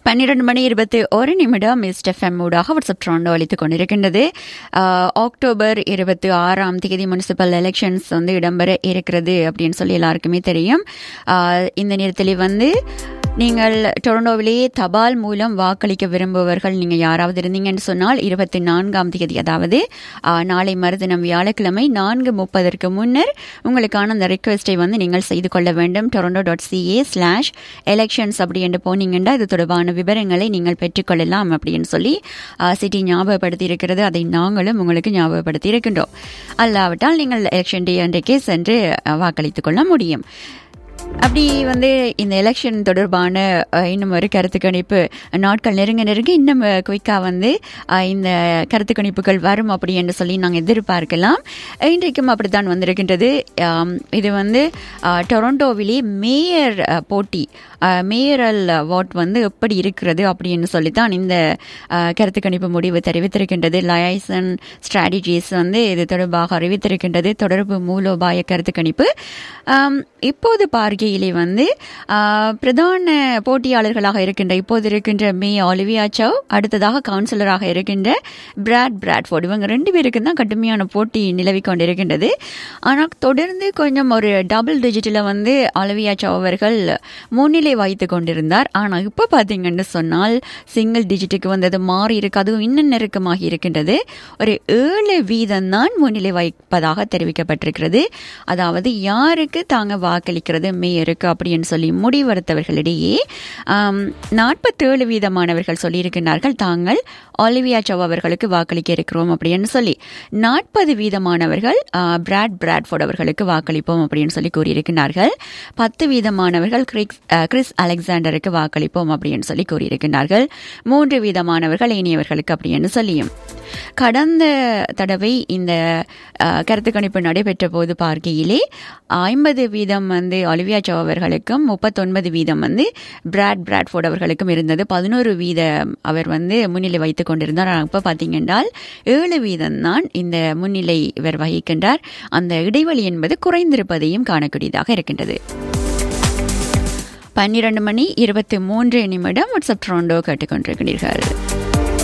பன்னிரண்டு மணி இருபத்தி ஒரு நிமிடம் மிஸ்ட் எஃப்எம் ஊடாக வாட்ஸ்அப் ட்ரோண்டோ அளித்துக் கொண்டிருக்கின்றது ஆஹ், அக்டோபர் இருபத்தி ஆறாம் தேதி முனிசிபல் எலெக்ஷன்ஸ் வந்து இடம்பெற இருக்கிறது அப்படின்னு சொல்லி எல்லாருக்குமே தெரியும் ஆஹ், இந்த நேரத்தில் வந்து நீங்கள் டொரண்டோவிலேயே தபால் மூலம் வாக்களிக்க விரும்புபவர்கள் நீங்கள் யாராவது இருந்தீங்கன்னு சொன்னால் இருபத்தி நான்காம் தேதி அதாவது ஆஹ், நாளை மறுதினம் வியாழக்கிழமை நான்கு முப்பதற்கு முன்னர் உங்களுக்கான அந்த ரிக்வெஸ்ட்டை வந்து நீங்கள் செய்து கொள்ள வேண்டும் Toronto dot CA slash elections அப்படி என்று போனீங்கன்னா இது தொடர்பான விவரங்களை நீங்கள் பெற்றுக்கொள்ளலாம் அப்படின்னு சொல்லி சிட்டி ஞாபகப்படுத்தி இருக்கிறது அதை நாங்களும் உங்களுக்கு ஞாபகப்படுத்தி இருக்கின்றோம் அல்லாவிட்டால் நீங்கள் எலெக்ஷன் டே அன்றைக்கே சென்று அஹ், வாக்களித்துக் கொள்ள முடியும் அப்படி வந்து இந்த எலெக்ஷன் தொடர்பான அஹ், இன்னும் ஒரு கருத்து கணிப்பு நாட்கள் நெருங்க நெருங்க இன்னும் குயிக்காக வந்து அஹ், இந்த கருத்து கணிப்புகள் வரும் அப்படி என்று சொல்லி நாங்கள் எதிர்பார்க்கலாம் இன்றைக்கும் அப்படித்தான் வந்திருக்கின்றது ஆம், இது வந்து அஹ், டொரண்டோவிலே மேயர் அஹ், போட்டி அஹ், மேயரல் வாட் வந்து எப்படி இருக்கிறது அப்படின்னு சொல்லித்தான் இந்த அஹ், கருத்து கணிப்பு முடிவு தெரிவித்திருக்கின்றது லயசன் ஸ்ட்ராட்டஜிஸ் வந்து இது தொடர்பாக அறிவித்திருக்கின்றது தொடர்பு மூலோபாய கருத்து கணிப்பு ஆம், இப்போது பார்க்கையிலே வந்து ஆ, பிரதான போட்டியாளர்களாக இருக்கின்ற இப்போது இருக்கின்ற மே ஒலிவியா சவ் அடுத்ததாக கவுன்சிலராக இருக்கின்ற பிராட் பிராட்ஃபோர்ட் இவங்க ரெண்டு பேருக்கு தான் கடுமையான போட்டி நிலவி கொண்டிருக்கின்றது ஆனால் தொடர்ந்து கொஞ்சம் ஒரு டபுள் டிஜிட்டில் வந்து ஒலிவியா சவ் அவர்கள் முன்னிலை வைத்து கொண்டிருந்தார் ஆனால் இப்போ பார்த்தீங்கன்னு சொன்னால் சிங்கிள் டிஜிட்டுக்கு வந்தது மாறி இருக்கு அதுவும் இன்னும் நெருக்கமாகி இருக்கின்றது ஒரு ஏழு வீதம் தான் முன்னிலை வைப்பதாக தெரிவிக்கப்பட்டிருக்கிறது அதாவது யாருக்கு தாங்க வாக்களிக்கிறது மேயருக்கு அப்படின்னு சொல்லி முடிவெடுத்தவர்களிடையே நாற்பத்தேழு வீதமானவர்கள் சொல்லியிருக்கிறார்கள் தாங்கள் ஒலிவியா சவ் அவர்களுக்கு வாக்களிக்க இருக்கிறோம் அப்படின்னு சொல்லி நாற்பது வீதமானவர்கள் ஆ, பிராட் பிராட்ஃபோர்ட் அவர்களுக்கு வாக்களிப்போம் அப்படின்னு சொல்லி கூறியிருக்கிறார்கள் பத்து வீதமானவர்கள் கிரிக்ஸ் ஆ, கிறிஸ் அலெக்சாண்டருக்கு வாக்களிப்போம் அப்படின்னு சொல்லி கூறியிருக்கிறார்கள் மூன்று வீதமானவர்கள் ஏனையவர்களுக்கு அப்படின்னு சொல்லியும் கடந்த தடவை இந்த ஆ, கருத்து கணிப்பு நடைபெற்ற போது பார்க்கையிலே ஐம்பது வீதம் வந்து ஒலிவியா சவ் அவர்களுக்கும் முப்பத்தொன்பது வீதம் வந்து பிராட் பிராட்ஃபோர்ட் அவர்களுக்கும் இருந்தது பதினோரு வீதம் அவர் வந்து முன்னிலை வைத்துக் கொண்டிருந்தார் ஆனால் இப்போ பார்த்தீங்கன்றால் ஏழு வீதம் தான் இந்த முன்னிலை இவர் வகிக்கின்றார் அந்த இடைவெளி என்பது குறைந்திருப்பதையும் காணக்கூடியதாக இருக்கின்றது பன்னிரண்டு மணி இருபத்தி மூன்று நிமிடம் வாட்ஸ்அப் ட்ரோண்டோ கேட்டுக்கொண்டிருக்கிறீர்கள்